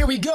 we go.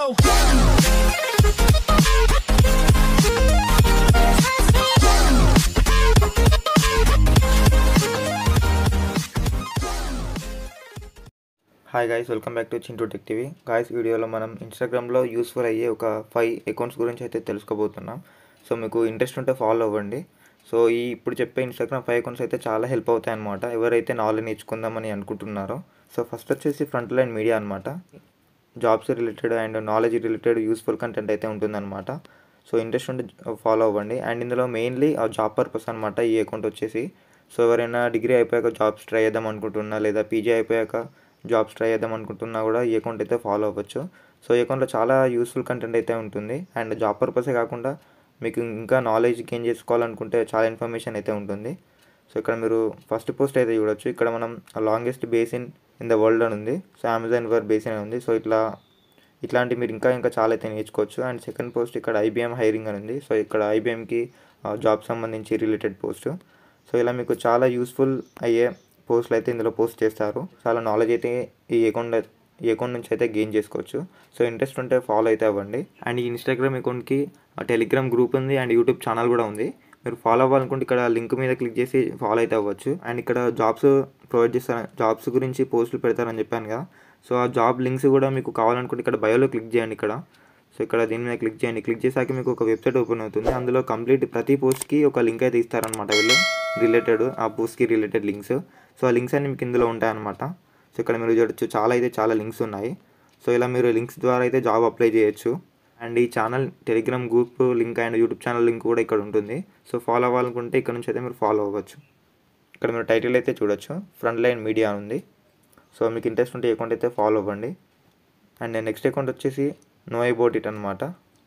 Hi guys welcome back to Chintu tech TV guys వీడియోలో మనం ఇన్స్టాగ్రామ్లో useful అయ్యే ఒక ఫైవ్ అకౌంట్స్ గురించి అయితే తెలుసుకోబోతున్నాం సో మీకు ఇంట్రెస్ట్ ఉంటే ఫాలో అవ్వండి సో ఈ ఇప్పుడు చెప్పే ఇన్స్టాగ్రామ్ ఫైవ్ అకౌంట్స్ అయితే చాలా హెల్ప్ అవుతాయి అనమాట ఎవరైతే నాలెడ్జ్ నేర్చుకుందామని అనుకుంటున్నారో సో ఫస్ట్ వచ్చేసి ఫ్రంట్ లైన్ మీడియా అనమాట jobs related and knowledge related useful content అయితే ఉంటుందన్నమాట సో ఇంట్రెస్ట్ ఉంటే ఫాలో అవ్వండి అండ్ ఇందులో మెయిన్లీ ఆ జాబ్ పర్పస్ అనమాట ఈ అకౌంట్ వచ్చేసి సో ఎవరైనా డిగ్రీ అయిపోయాక జాబ్స్ ట్రై చేద్దాం అనుకుంటున్నా లేదా పీజీ అయిపోయాక జాబ్స్ ట్రై చేద్దాం అనుకుంటున్నా కూడా ఈ అకౌంట్ అయితే ఫాలో అవ్వచ్చు సో ఈ అకౌంట్లో చాలా యూస్ఫుల్ కంటెంట్ అయితే ఉంటుంది అండ్ జాబ్ పర్పసే కాకుండా మీకు ఇంకా నాలెడ్జ్ గెయిన్ చేసుకోవాలనుకుంటే చాలా ఇన్ఫర్మేషన్ అయితే ఉంటుంది సో ఇక్కడ మీరు ఫస్ట్ పోస్ట్ అయితే చూడొచ్చు ఇక్కడ మనం longest basin in the world అని ఉంది సో అమెజాన్ వర్ బేసిన్ అని ఉంది సో ఇట్లా ఇట్లాంటి మీరు ఇంకా ఇంకా చాలా అయితే నేర్చుకోవచ్చు అండ్ సెకండ్ పోస్ట్ ఇక్కడ ఐబీఎం హైరింగ్ అని ఉంది సో ఇక్కడ ఐబీఎంకి జాబ్ సంబంధించి రిలేటెడ్ పోస్ట్ సో ఇలా మీకు చాలా యూస్ఫుల్ అయ్యే పోస్టులు అయితే ఇందులో పోస్ట్ చేస్తారు చాలా నాలెడ్జ్ అయితే ఈ అకౌంట్ ఈ అకౌంట్ నుంచి అయితే గెయిన్ చేసుకోవచ్చు సో ఇంట్రెస్ట్ ఉంటే ఫాలో అయితే అవ్వండి అండ్ ఈ ఇన్స్టాగ్రామ్ అకౌంట్కి టెలిగ్రామ్ గ్రూప్ ఉంది అండ్ యూట్యూబ్ ఛానల్ కూడా ఉంది మీరు ఫాలో అవ్వాలనుకుంటే ఇక్కడ లింక్ మీద క్లిక్ చేసి ఫాలో అయితే అవ్వచ్చు అండ్ ఇక్కడ జాబ్స్ ప్రొవైడ్ చేస్తారు జాబ్స్ గురించి పోస్టులు పెడతారని చెప్పాను కదా సో ఆ జాబ్ లింక్స్ కూడా మీకు కావాలనుకుంటే ఇక్కడ బయోలో క్లిక్ చేయండి ఇక్కడ సో ఇక్కడ దీని మీద క్లిక్ చేయండి క్లిక్ చేశాక మీకు ఒక వెబ్సైట్ ఓపెన్ అవుతుంది అందులో కంప్లీట్ ప్రతి పోస్ట్కి ఒక లింక్ అయితే ఇస్తారనమాట వీళ్ళు రిలేటెడ్ ఆ పోస్ట్కి రిలేటెడ్ లింక్స్ సో ఆ లింక్స్ అన్ని మీకు ఇందులో ఉంటాయన్నమాట సో ఇక్కడ మీరు చూడొచ్చు చాలా అయితే చాలా లింక్స్ ఉన్నాయి సో ఇలా మీరు లింక్స్ ద్వారా అయితే జాబ్ అప్లై చేయొచ్చు అండ్ ఈ channel Telegram group link and YouTube channel link కూడా ఇక్కడ ఉంటుంది సో ఫాలో అవ్వాలనుకుంటే ఇక్కడ నుంచి అయితే మీరు ఫాలో అవ్వచ్చు ఇక్కడ మీరు టైటిల్ అయితే చూడొచ్చు ఫ్రంట్ లైన్ మీడియా ఉంది సో మీకు ఇంట్రెస్ట్ ఉంటే అకౌంట్ అయితే ఫాలో అవ్వండి అండ్ నెక్స్ట్ అకౌంట్ వచ్చేసి నో అబౌట్ ఇట్ అనమాట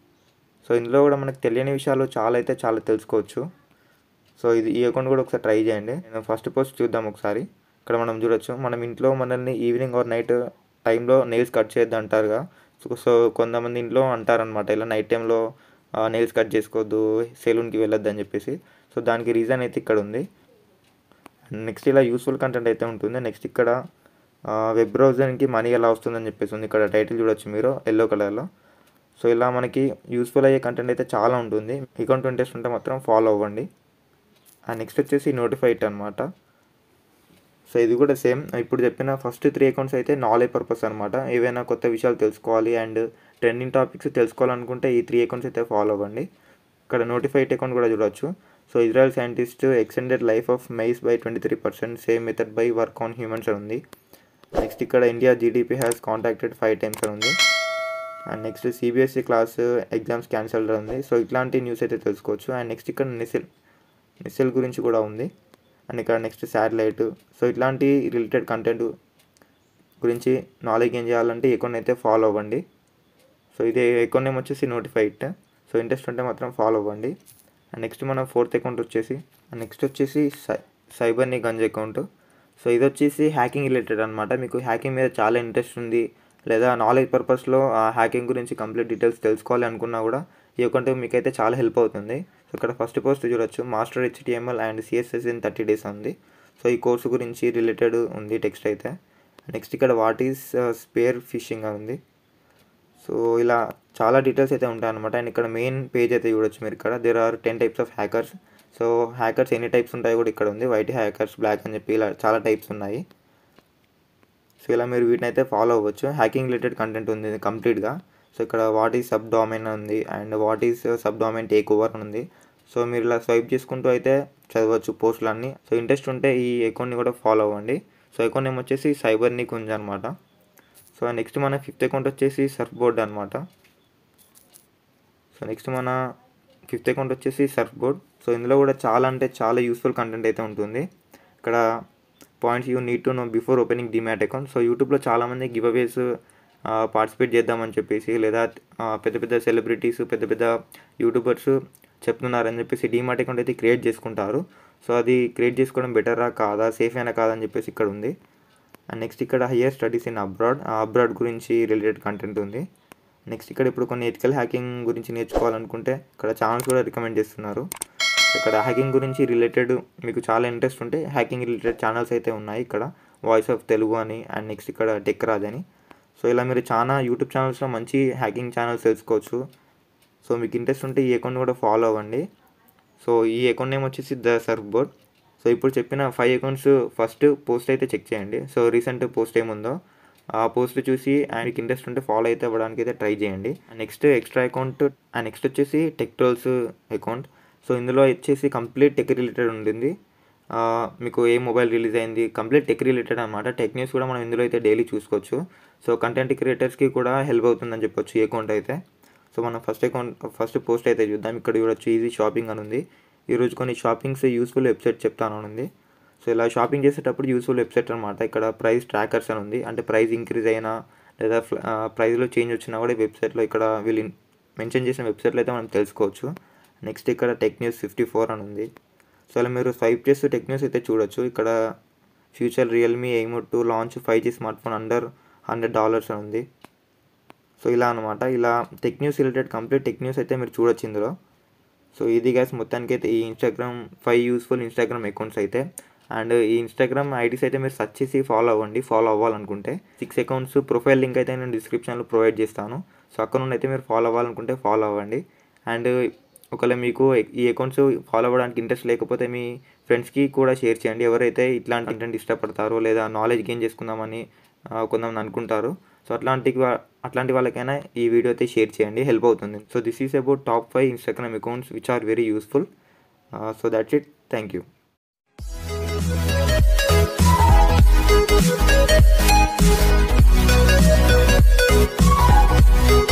సో ఇందులో కూడా మనకు తెలియని విషయాలు చాలా అయితే చాలా తెలుసుకోవచ్చు సో ఇది ఈ అకౌంట్ కూడా ఒకసారి ట్రై చేయండి నేను ఫస్ట్ పోస్ట్ చూద్దాం ఒకసారి ఇక్కడ మనం చూడొచ్చు మనం ఇంట్లో మనల్ని ఈవినింగ్ ఆర్ నైట్ టైంలో నెయిల్స్ కట్ చేయొద్దు అంటారుగా సో సో కొంతమంది ఇంట్లో అంటారనమాట ఇలా నైట్ టైంలో నెయిల్స్ కట్ చేసుకోవద్దు సెలూన్కి వెళ్ళొద్దు అని చెప్పేసి సో దానికి రీజన్ అయితే ఇక్కడ ఉంది నెక్స్ట్ ఇలా యూస్ఫుల్ కంటెంట్ అయితే ఉంటుంది నెక్స్ట్ ఇక్కడ వెబ్ బ్రౌజర్కి మనీ ఎలా వస్తుందని చెప్పేసి ఉంది ఇక్కడ టైటిల్ చూడొచ్చు మీరు ఎల్లో కలర్లో సో ఇలా మనకి యూస్ఫుల్ అయ్యే కంటెంట్ అయితే చాలా ఉంటుంది అకౌంట్ ఇంట్రెస్ట్ ఉంటే మాత్రం ఫాలో అవ్వండి అండ్ నెక్స్ట్ వచ్చేసి నోటిఫైట్ అనమాట సో ఇది కూడా సేమ్ ఇప్పుడు చెప్పిన ఫస్ట్ త్రీ అకౌంట్స్ అయితే నాలెడ్జ్ పర్పస్ అనమాట ఏవైనా కొత్త విషయాలు తెలుసుకోవాలి అండ్ ట్రెండింగ్ టాపిక్స్ తెలుసుకోవాలనుకుంటే ఈ త్రీ అకౌంట్స్ అయితే ఫాలో అవ్వండి ఇక్కడ నోటిఫైడ్ అకౌంట్ కూడా చూడొచ్చు so Israel scientist extended life of mice by twenty three percent same method by work on humans అని ఉంది నెక్స్ట్ ఇక్కడ India GDP has contacted five times అని ఉంది and next CBSE class exams cancel ఉంది so ఇట్లాంటి news అయితే తెలుసుకోవచ్చు and next ఇక్కడ నిసిల్ నిసిల్ గురించి కూడా ఉంది అండ్ ఇక్కడ నెక్స్ట్ శాటిలైట్ సో ఇట్లాంటి రిలేటెడ్ కంటెంట్ గురించి నాలెడ్జ్ ఏం చేయాలంటే అకౌంట్ అయితే ఫాలో అవ్వండి సో ఇది అకౌంట్ నేమ్ వచ్చేసి నోటిఫైడ్ సో ఇంట్రెస్ట్ ఉంటే మాత్రం ఫాలో అవ్వండి అండ్ నెక్స్ట్ మన ఫోర్త్ అకౌంట్ వచ్చేసి అండ్ నెక్స్ట్ వచ్చేసి సై సైబర్ని గంజ్ అకౌంట్ సో ఇది వచ్చేసి హ్యాకింగ్ రిలేటెడ్ అనమాట మీకు హ్యాకింగ్ మీద చాలా ఇంట్రెస్ట్ ఉంది లేదా నాలెడ్జ్ పర్పస్లో హ్యాకింగ్ గురించి కంప్లీట్ డీటెయిల్స్ తెలుసుకోవాలి అనుకున్నా కూడా ఈ అకౌంట్ మీకైతే చాలా హెల్ప్ అవుతుంది సో ఇక్కడ ఫస్ట్ పోస్ట్ చూడొచ్చు master HTML and CSS in thirty days ఉంది సో ఈ కోర్సు గురించి రిలేటెడ్ ఉంది టెక్స్ట్ అయితే నెక్స్ట్ ఇక్కడ వాట్ ఈస్ స్పేర్ ఫిషింగ్ అని ఉంది సో ఇలా చాలా డీటెయిల్స్ అయితే ఉంటాయి అనమాట అండ్ ఇక్కడ మెయిన్ పేజ్ అయితే చూడొచ్చు మీరు ఇక్కడ there are ten types of hackers so hackers ఎన్ని టైప్స్ ఉంటాయో కూడా ఇక్కడ ఉంది వైట్ హ్యాకర్స్ బ్లాక్ అని చెప్పి ఇలా చాలా టైప్స్ ఉన్నాయి సో ఇలా మీరు వీటిని అయితే ఫాలో అవ్వచ్చు హ్యాకింగ్ రిలేటెడ్ కంటెంట్ ఉంది కంప్లీట్గా సో ఇక్కడ వాట్ ఈజ్ సబ్ డామైన్ ఉంది and what is subdomain takeover ఉంది సో మీరు ఇలా స్వైప్ చేసుకుంటూ అయితే చదవచ్చు పోస్టులన్నీ సో ఇంట్రెస్ట్ ఉంటే ఈ అకౌంట్ని కూడా ఫాలో అవ్వండి సో అకౌంట్ నేమ్ వచ్చేసి సైబర్ నిక్ ఉంది అనమాట సో నెక్స్ట్ మన ఫిఫ్త్ అకౌంట్ వచ్చేసి సర్ఫ్ బోర్డ్ అనమాట సో నెక్స్ట్ మన ఫిఫ్త్ అకౌంట్ వచ్చేసి సర్ఫ్ బోర్డ్ సో ఇందులో కూడా చాలా అంటే చాలా యూస్ఫుల్ కంటెంట్ అయితే ఉంటుంది ఇక్కడ points you need to know before opening demat account so యూట్యూబ్లో చాలామంది గివ్ అవేస్ పార్టిసిపేట్ చేద్దామని చెప్పేసి లేదా పెద్ద పెద్ద సెలబ్రిటీస్ పెద్ద పెద్ద యూట్యూబర్స్ చెప్తున్నారని చెప్పేసి డిమాట్ అకౌంట్ అయితే క్రియేట్ చేసుకుంటారు సో అది క్రియేట్ చేసుకోవడం బెటరా కాదా సేఫ్ అయినా కాదా అని చెప్పేసి ఇక్కడ ఉంది అండ్ నెక్స్ట్ ఇక్కడ higher studies in abroad abroad గురించి రిలేటెడ్ కంటెంట్ ఉంది నెక్స్ట్ ఇక్కడ ఇప్పుడు కొన్ని ఎథికల్ హ్యాకింగ్ గురించి నేర్చుకోవాలనుకుంటే ఇక్కడ ఛానల్స్ కూడా రికమెండ్ చేస్తున్నారు ఇక్కడ హ్యాకింగ్ గురించి రిలేటెడ్ మీకు చాలా ఇంట్రెస్ట్ ఉంటే హ్యాకింగ్ రిలేటెడ్ ఛానల్స్ అయితే ఉన్నాయి ఇక్కడ వాయిస్ ఆఫ్ తెలుగు అని అండ్ నెక్స్ట్ ఇక్కడ టెక్ రాజ్ అని సో ఇలా మీరు చాలా యూట్యూబ్ ఛానల్స్లో మంచి హ్యాకింగ్ ఛానల్స్ తెలుసుకోవచ్చు సో మీకు ఇంట్రెస్ట్ ఉంటే ఈ అకౌంట్ కూడా ఫాలో అవ్వండి సో ఈ అకౌంట్ నేమ్ వచ్చేసి ద సర్ఫ్ బోర్డ్ సో ఇప్పుడు చెప్పిన ఫైవ్ అకౌంట్స్ ఫస్ట్ పోస్ట్ అయితే చెక్ చేయండి సో రీసెంట్ పోస్ట్ ఏముందో ఆ పోస్ట్ చూసి మీకు ఇంట్రెస్ట్ ఉంటే ఫాలో అయితే అవ్వడానికి అయితే ట్రై చేయండి నెక్స్ట్ ఎక్స్ట్రా అకౌంట్ నెక్స్ట్ వచ్చేసి టెక్ ట్రోల్స్ అకౌంట్ సో ఇందులో వచ్చేసి కంప్లీట్ టెక్ రిలేటెడ్ ఉంటుంది ఆ, మీకు ఏ మొబైల్ రిలీజ్ అయింది కంప్లీట్ టెక్ రిలేటెడ్ అనమాట టెక్ న్యూస్ కూడా మనం ఇందులో అయితే డైలీ చూసుకోవచ్చు సో కంటెంట్ క్రియేటర్స్కి కూడా హెల్ప్ అవుతుందని చెప్పొచ్చు ఈ అకౌంట్ అయితే సో మనం ఫస్ట్ అకౌంట్ ఫస్ట్ పోస్ట్ అయితే చూద్దాం ఇక్కడ చూడొచ్చు ఈజీ షాపింగ్ అని ఉంది ఈరోజు కొన్ని షాపింగ్స్ యూస్ఫుల్ వెబ్సైట్ చెప్తాను అని ఉంది సో ఇలా షాపింగ్ చేసేటప్పుడు యూస్ఫుల్ వెబ్సైట్ అనమాట ఇక్కడ ప్రైస్ ట్రాకర్స్ అని ఉంది అంటే ప్రైస్ ఇంక్రీజ్ అయినా లేదా ప్రైస్లో చేంజ్ వచ్చినా కూడా ఈ వెబ్సైట్లో ఇక్కడ వీళ్ళు మెన్షన్ చేసిన వెబ్సైట్లో అయితే మనం తెలుసుకోవచ్చు నెక్స్ట్ ఇక్కడ టెక్ న్యూస్ ఫిఫ్టీ ఫోర్ అని ఉంది సో అలా మీరు స్వైప్ చేస్తే టెక్ న్యూస్ అయితే చూడొచ్చు ఇక్కడ future Realme aim to launch five G smartphone under hundred dollars అని ఉంది సో ఇలా అనమాట ఇలా tech news related complete tech news అయితే మీరు చూడొచ్చు ఇందులో సో ఇది గ్యాస్ మొత్తానికి అయితే ఈ Instagram five useful Instagram accounts అయితే అండ్ ఈ ఇన్స్టాగ్రామ్ ఐడీస్ అయితే మీరు సెర్చ్ చేసి ఫాలో అవ్వండి ఫాలో అవ్వాలనుకుంటే సిక్స్ అకౌంట్స్ ప్రొఫైల్ లింక్ అయితే నేను డిస్క్రిప్షన్లో ప్రొవైడ్ చేస్తాను సో అక్కడ నుండి అయితే మీరు ఫాలో అవ్వాలనుకుంటే ఫాలో అవ్వండి అండ్ ఒకవేళ మీకు ఈ అకౌంట్స్ ఫాలో అవ్వడానికి ఇంట్రెస్ట్ లేకపోతే మీ ఫ్రెండ్స్కి కూడా షేర్ చేయండి ఎవరైతే ఇట్లాంటి కంటెంట్ ఇష్టపడతారో లేదా నాలెడ్జ్ గెయిన్ చేసుకుందామని ఆ, కొంతమంది అనుకుంటారు సో అట్లాంటి వా- అట్లాంటి వాళ్ళకైనా ఈ వీడియో అయితే షేర్ చేయండి హెల్ప్ అవుతుంది so this is about top five Instagram accounts which are very useful so that's it thank you Thank you.